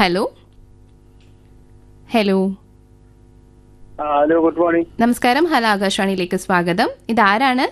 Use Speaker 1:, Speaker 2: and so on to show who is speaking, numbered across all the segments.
Speaker 1: hello hello
Speaker 2: ആ hello good morning
Speaker 1: നമസ്കാരം hello ആകാശവാണിയിലേക്ക് സ്വാഗതം ഇതാരാണ്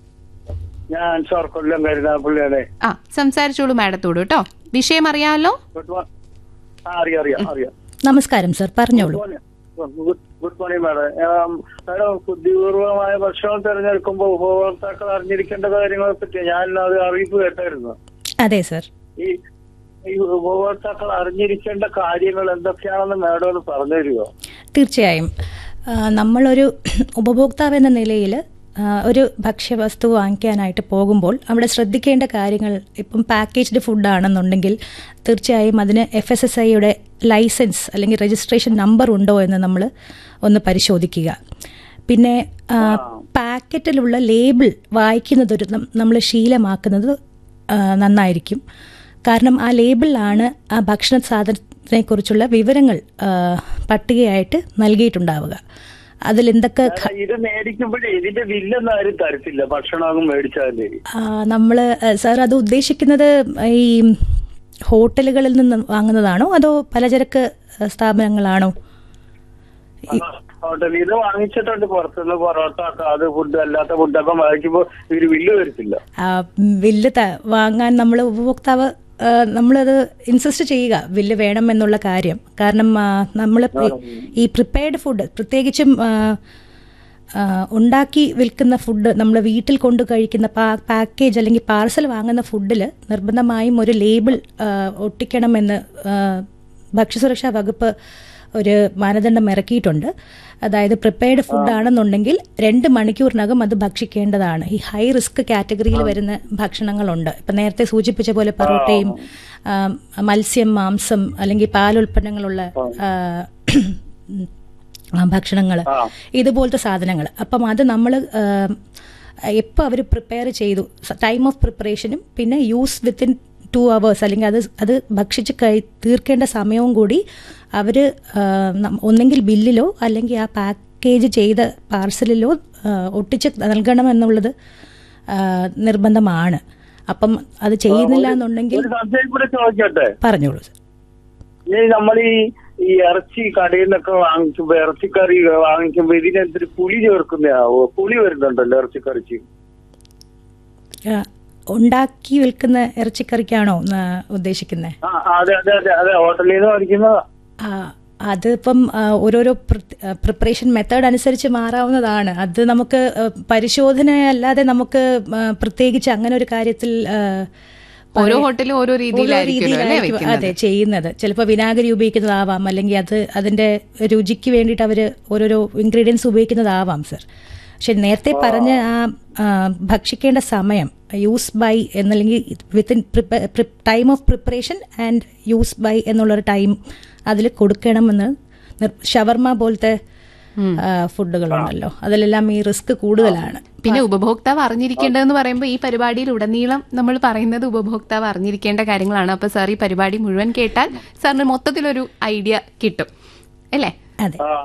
Speaker 2: ഞാൻ സാർ കൊല്ലം കരുനാഗപ്പള്ളിയാണ്
Speaker 1: ആ സംസാരിച്ചോളൂ മാഡത്തോട് കേട്ടോ വിഷയം അറിയാമല്ലോ
Speaker 2: ഗുഡ് മോർണിംഗ് ആ അറിയാം അറിയാം അറിയാം
Speaker 3: നമസ്കാരം സർ പറഞ്ഞോളൂ
Speaker 2: ഗുഡ് ഗുഡ് മോർണിംഗ് മാഡം ആം, മാഡം ബുദ്ധിപൂർവമായ ഭക്ഷണം തിരഞ്ഞെടുക്കുമ്പോൾ ഉപഭോക്താക്കൾ അറിഞ്ഞിരിക്കേണ്ട കാര്യങ്ങളെ പറ്റി ഞാൻ അത് അറിയിപ്പ് കേട്ടായിരുന്നു
Speaker 3: അതെ സർ
Speaker 2: ഈ ഈ ഉപഭോക്താക്കൾ അറിഞ്ഞിരിക്കേണ്ട കാര്യങ്ങൾ എന്തൊക്കെയാണെന്ന് മാഡം ഒന്ന് പറഞ്ഞു തരുമോ
Speaker 3: തീർച്ചയായും ആ, നമ്മളൊരു ഉപഭോക്താവ് എന്ന നിലയിൽ ആ, ഒരു ഭക്ഷ്യവസ്തു വാങ്ങിക്കാനായിട്ട് പോകുമ്പോൾ അവിടെ ശ്രദ്ധിക്കേണ്ട കാര്യങ്ങൾ ഇപ്പം പാക്കേജ്ഡ് ഫുഡാണെന്നുണ്ടെങ്കിൽ തീർച്ചയായും അതിന് എഫ് എസ് എസ് ഐയുടെ ലൈസൻസ് അല്ലെങ്കിൽ രജിസ്ട്രേഷൻ നമ്പർ ഉണ്ടോ എന്ന് നമ്മൾ ഒന്ന് പരിശോധിക്കുക പിന്നെ ആ, പാക്കറ്റിലുള്ള ലേബിൾ വായിക്കുന്നതൊരു നമ്മൾ ശീലമാക്കുന്നത് ആ, നന്നായിരിക്കും കാരണം ആ ലേബിളിലാണ് ആ ഭക്ഷണ സാധനത്തിനെക്കുറിച്ചുള്ള വിവരങ്ങൾ ആ, പട്ടികയായിട്ട് നൽകിയിട്ടുണ്ടാവുക അതിലെന്തൊക്കെ ഘ-
Speaker 2: ഇത് മേടിക്കുമ്പോഴേ ഇതിന്റെ ബില്ലൊന്നും ആരും തരത്തില്ല ഭക്ഷണം അങ്ങ് മേടിച്ചാലേ
Speaker 3: നമ്മൾ സാർ അത് ഉദ്ദേശിക്കുന്നത് ഈ ഹോട്ടലുകളിൽ നിന്ന് വാങ്ങുന്നതാണോ അതോ പലചരക്ക് സ്ഥാപനങ്ങളാണോ
Speaker 2: ഹോട്ടലിൽ നിന്ന് വാങ്ങിച്ചിട്ടുണ്ട് പുറത്തുനിന്ന് പൊറോട്ട ഒക്കെ അത് ഫുഡ് അല്ലാത്ത ഫുഡൊക്കെ വാങ്ങിക്കുമ്പോ ഇവര് ബില്ല് വരത്തില്ല
Speaker 3: ആ, ബില്ല് ത- വാങ്ങാൻ നമ്മൾ ഉപഭോക്താവ് ആ, നമ്മളത് ഇൻസിസ്റ്റ് ചെയ്യുക ബില്ല് വേണം എന്നുള്ള കാര്യം കാരണം നമ്മൾ ഈ പ്രിപ്പയർഡ് ഫുഡ് പ്രത്യേകിച്ചും ആ, ആ, ഉണ്ടാക്കി വിൽക്കുന്ന ഫുഡ് നമ്മൾ വീട്ടിൽ കൊണ്ട് കഴിക്കുന്ന പാ- പാക്കേജ് അല്ലെങ്കിൽ പാർസൽ വാങ്ങുന്ന ഫുഡിൽ നിർബന്ധമായും ഒരു ലേബിൾ ആ, ഒട്ടിക്കണമെന്ന് ആ, ഭക്ഷ്യസുരക്ഷാ വകുപ്പ് ഒരു മാനദണ്ഡം ഇറക്കിയിട്ടുണ്ട് അതായത് പ്രിപ്പയർഡ് ഫുഡ് ആണെന്നുണ്ടെങ്കിൽ രണ്ട് മണിക്കൂറിനകം അത് ഭക്ഷിക്കേണ്ടതാണ് ഈ ഹൈ റിസ്ക് കാറ്റഗറിയിൽ വരുന്ന ഭക്ഷണങ്ങളുണ്ട് ഇപ്പം നേരത്തെ സൂചിപ്പിച്ച പോലെ പൊറോട്ടയും ആ, മത്സ്യം മാംസം അല്ലെങ്കിൽ പാലുൽപ്പന്നങ്ങളുള്ള ഭക്ഷണങ്ങൾ ഇതുപോലത്തെ സാധനങ്ങൾ അപ്പം അത് നമ്മൾ എപ്പോൾ അവർ പ്രിപ്പയർ ചെയ്തു ടൈം ഓഫ് പ്രിപ്പറേഷനും പിന്നെ യൂസ് വിത്തിൻ ടു അവേഴ്സ് അല്ലെങ്കിൽ അത് അത് ഭക്ഷിച്ച് കഴി തീർക്കേണ്ട സമയവും കൂടി അവർ ഒന്നെങ്കിൽ ബില്ലിലോ അല്ലെങ്കിൽ ആ പാക്കേജ് ചെയ്ത പാർസലിലോ ആ, ഒട്ടിച്ച് നൽകണമെന്നുള്ളത് ആ, നിർബന്ധമാണ് അപ്പം അത് ചെയ്യുന്നില്ല എന്നുണ്ടെങ്കിൽ
Speaker 2: ഒരു സംശയം കൂടെ ചോദിക്കട്ടെ
Speaker 3: പറഞ്ഞോളൂ സർ
Speaker 2: ഈ നമ്മൾ ഈ ഈ ഇറച്ചി കടയിൽ നിന്നൊക്കെ വാങ്ങിക്കുമ്പോ ഇറച്ചിക്കറി വാങ്ങിക്കുമ്പോ ഇതിനെന്തൊരു പുളി ചേർക്കുന്നതാവോ പുളി വരുന്നുണ്ടല്ലോ ഇറച്ചിക്കറിക്ക്
Speaker 3: ആ, ഉണ്ടാക്കി വിൽക്കുന്ന ഇറച്ചിക്കറിക്കാണോ ഉദ്ദേശിക്കുന്നത്
Speaker 2: ആ ആ, അതെ അതെ അതെ അതെ ഹോട്ടലിൽ നിന്ന് മേടിക്കുന്നതാ
Speaker 3: ആ, അതിപ്പം ആ, ഓരോരോ പ്രിപ്പറേഷൻ മെത്തേഡ് അനുസരിച്ച് മാറാവുന്നതാണ് അത് നമുക്ക് ആ, പരിശോധനയല്ലാതെ നമുക്ക് ആ, പ്രത്യേകിച്ച് അങ്ങനെ ഒരു കാര്യത്തിൽ ആ,
Speaker 1: ഓരോ
Speaker 3: പറയാ-
Speaker 1: ഹോട്ടലും ഓരോ രീതിയിലായിരിക്കുമല്ലോ അല്ലേ
Speaker 3: രീതിയിലായിരിക്കും,
Speaker 1: വെക്കുന്നത്
Speaker 3: അതെ ചെയ്യുന്നത് ചിലപ്പോൾ വിനാഗിരി ഉപയോഗിക്കുന്നതാവാം അല്ലെങ്കിൽ അത് അതിന്റെ രുചിക്ക് വേണ്ടിയിട്ട് അവർ ഓരോരോ ഇൻഗ്രീഡിയൻസ് ഉപയോഗിക്കുന്നതാവാം സർ പക്ഷെ നേരത്തെ പറഞ്ഞ ആ ആ, ഭക്ഷിക്കേണ്ട സമയം യൂസ് ബൈ എന്നല്ലെങ്കിൽ within time of preparation and use by എന്നുള്ളൊരു ടൈം അതിൽ കൊടുക്കണമെന്ന് നിർ- ഷവർമ പോലത്തെ ആ, ഫുഡുകളുണ്ടല്ലോ അതിലെല്ലാം ഈ റിസ്ക് കൂടുതലാണ്
Speaker 1: പിന്നെ ഉപഭോക്താവ് അറിഞ്ഞിരിക്കേണ്ടതെന്ന് പറയുമ്പോൾ ഈ പരിപാടിയിൽ ഉടനീളം നമ്മൾ പറയുന്നത് ഉപഭോക്താവ് അറിഞ്ഞിരിക്കേണ്ട കാര്യങ്ങളാണ് അപ്പൊ സാർ ഈ പരിപാടി മുഴുവൻ കേട്ടാൽ സാറിന് മൊത്തത്തിലൊരു ഐഡിയ കിട്ടും അല്ലേ
Speaker 3: അതെ
Speaker 2: ആ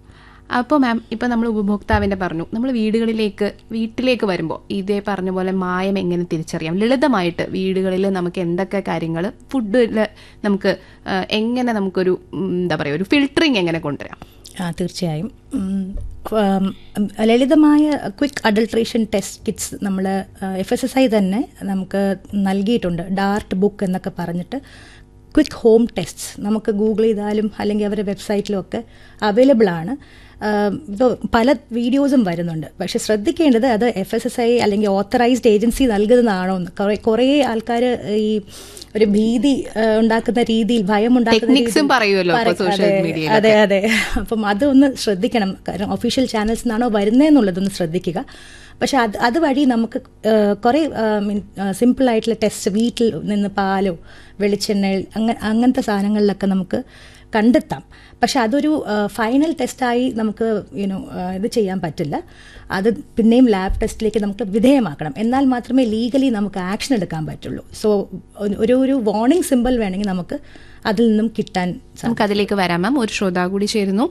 Speaker 1: അപ്പോൾ മാം ഇപ്പം നമ്മൾ ഉപഭോക്താവിൻ്റെ പറഞ്ഞു നമ്മൾ വീടുകളിലേക്ക് വീട്ടിലേക്ക് വരുമ്പോൾ ഇതേ പറഞ്ഞ പോലെ മായം എങ്ങനെ തിരിച്ചറിയാം ലളിതമായിട്ട് വീടുകളിൽ നമുക്ക് എന്തൊക്കെ കാര്യങ്ങൾ ഫുഡിൽ നമുക്ക് ആ, എങ്ങനെ നമുക്കൊരു ഉം, എന്താ പറയുക ഒരു ഫിൽറ്ററിങ് എങ്ങനെ കൊണ്ടുവരാം
Speaker 3: ആ തീർച്ചയായും ഉം, ഉം, ലളിതമായ ക്വിക്ക് അഡൾട്രേഷൻ ടെസ്റ്റ് കിറ്റ്സ് നമ്മൾ എഫ് എസ് എസ് ഐ തന്നെ നമുക്ക് നൽകിയിട്ടുണ്ട് ഡാർട്ട് ബുക്ക് എന്നൊക്കെ പറഞ്ഞിട്ട് ക്വിക്ക് ഹോം ടെസ്റ്റ്സ് നമുക്ക് ഗൂഗിൾ ചെയ്താലും അല്ലെങ്കിൽ അവരുടെ വെബ്സൈറ്റിലും ഒക്കെ അവൈലബിൾ ആണ് ഇപ്പോൾ പല വീഡിയോസും വരുന്നുണ്ട് പക്ഷെ ശ്രദ്ധിക്കേണ്ടത് അത് എഫ് എസ് എസ് ഐ അല്ലെങ്കിൽ ഓത്തറൈസ്ഡ് ഏജൻസി നൽകുന്നതാണോ എന്ന് കുറേ കുറേ ആൾക്കാർ ഈ ഒരു ഭീതി ആ, ഉണ്ടാക്കുന്ന രീതിയിൽ ഭയം ഉണ്ടാക്കുന്ന
Speaker 1: Techniques ഉം
Speaker 3: രീതിയിൽ
Speaker 1: പറയുമല്ലോ ഇപ്പൊ
Speaker 3: പറ-
Speaker 1: social
Speaker 3: അതെ,
Speaker 1: media
Speaker 3: അതെ അതെ അപ്പം അതൊന്ന് ശ്രദ്ധിക്കണം കാരണം ഒഫീഷ്യൽ ചാനൽസ് നിന്നാണോ വരുന്നതെന്നുള്ളതൊന്ന് ശ്രദ്ധിക്കുക പക്ഷെ അത് അതുവഴി നമുക്ക് കുറേ സിമ്പിൾ ആയിട്ടുള്ള ടെസ്റ്റ് വീട്ടിൽ നിന്ന് പാലോ വെളിച്ചെണ്ണ അങ്ങ അങ്ങനത്തെ സാധനങ്ങളിലൊക്കെ നമുക്ക് കണ്ടെത്താം പക്ഷെ അതൊരു ഫൈനൽ ടെസ്റ്റായി നമുക്ക് യുനോ ഇത് ചെയ്യാൻ പറ്റില്ല അത് പിന്നെയും ലാബ് ടെസ്റ്റിലേക്ക് നമുക്ക് വിധേയമാക്കണം എന്നാൽ മാത്രമേ ലീഗലി നമുക്ക് ആക്ഷൻ എടുക്കാൻ പറ്റുള്ളൂ സോ ഒരു ഒരു വാർണിംഗ് സിമ്പിൾ വേണമെങ്കിൽ നമുക്ക് അതിൽ നിന്നും കിട്ടാൻ സാധിക്കും
Speaker 1: നമുക്ക് അതിലേക്ക് വരാം മാം ഒരു ശ്രോതാവ് കൂടി ചേരുന്നു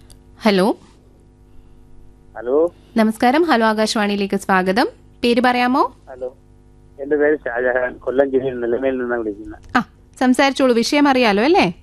Speaker 1: ഹലോ
Speaker 2: ഹലോ
Speaker 1: നമസ്കാരം ഹലോ ആകാശവാണിയിലേക്ക് സ്വാഗതം പേര് പറയാമോ
Speaker 2: ഹലോ എന്റെ പേര് ഷാജഹാൻ കൊല്ലം ജില്ലയിൽ നിലമേൽ നിന്നാണ് വിളിക്കുന്നത്
Speaker 1: ആ സംസാരിച്ചോളൂ വിഷയം അറിയാലോ അല്ലേ